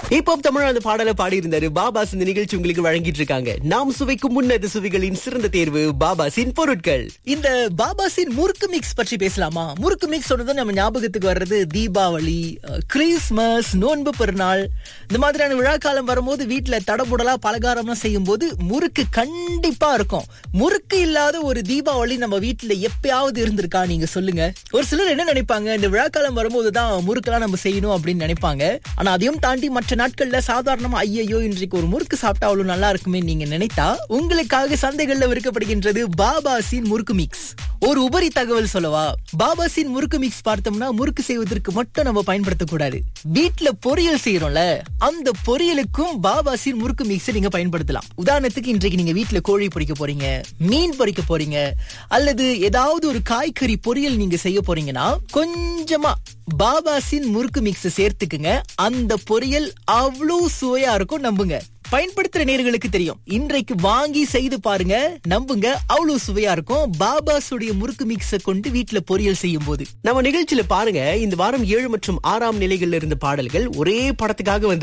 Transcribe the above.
இப்போ தமிழ் அந்த பாடலை பாடி இருந்தாரு பாபாஸ் இந்த நிகழ்ச்சி உங்களுக்கு வழங்கிட்டு இருக்காங்க நாம் சுவைக்கும் முன்னது சுவைகளின் சிறந்த தேர்வு பாபாஸின் பொருட்கள் இந்த பாபாசின் முறுக்கு மிக்ஸ் பற்றி பேசலாமா முறுக்கு மிக்ஸ் சொன்னது நம்ம ஞாபகத்துக்கு வர்றது தீபாவளி அஹ், கிறிஸ்மஸ் நோன்பு பெருநாள் இந்த மாதிரியான விழாக்காலம் வரும்போது வீட்டுல தடபுடலா பலகாரம்லாம் செய்யும் போது முறுக்கு கண்டிப்பா இருக்கும் முறுக்கு இல்லாத ஒரு தீபாவளி நம்ம வீட்டுல எப்பயாவது இருந்திருக்கா நீங்க சொல்லுங்க ஒரு சிலர் என்ன நினைப்பாங்க இந்த விழாக்காலம் வரும்போது தான் முறுக்கெல்லாம் நம்ம செய்யணும் அப்படின்னு நினைப்பாங்க ஆனா அதையும் தாண்டி மற்ற நாட்கள்ல சாதாரணமா ஐயையோ இன்றைக்கு ஒரு முறுக்கு சாப்பிட்டா அவ்வளவு நல்லா இருக்குமே நீங்க நினைத்தா உங்களுக்காக சந்தைகள்ல விற்கப்படுகின்றது பாபாசின் முறுக்கு மிக்ஸ் ஒரு உபரி தகவல் சொல்லவா பாபாசின் முறுக்கு மிக்ஸ் பார்த்தோம்னா முறுக்கு செய்வதற்கு மட்டும் நம்ம பயன்படுத்தக்கூடாது வீட்ல பொரியல் செய்யறோம்ல அந்த பொரியலுக்கும் பாபாசின் முறுக்கு மிக்ஸை நீங்க பயன்படுத்தலாம் உதாரணத்துக்கு இன்றைக்கு நீங்க வீட்ல கோழி பொரிக்க போறீங்க மீன் பொரிக்க போறீங்க அல்லது ஏதாவது ஒரு காய்கறி பொரியல் நீங்க செய்ய போறீங்கன்னா கொஞ்சமா பாபாசின் முறுக்கு மிக்ஸ் சேர்த்துக்குங்க அந்த பொரியல் அவ்வளவு சுவையா இருக்கும் நம்புங்க பயன்படுத்துற நேர்களுக்கு தெரியும் இன்றைக்கு வாங்கி செய்து பாருங்க நம்புங்க அவ்வளவு சுவையா இருக்கும் பாபாஸுடைய முறுக்கு மிக்ஸ கொண்டு வீட்ல பொரியல் செய்யும் போது நம்ம நிகழ்ச்சியில பாருங்க இந்த வாரம் ஏழு மற்றும் ஆறாம் நிலைகள்ல இருந்த பாடல்கள் ஒரே படத்துக்காக வந்து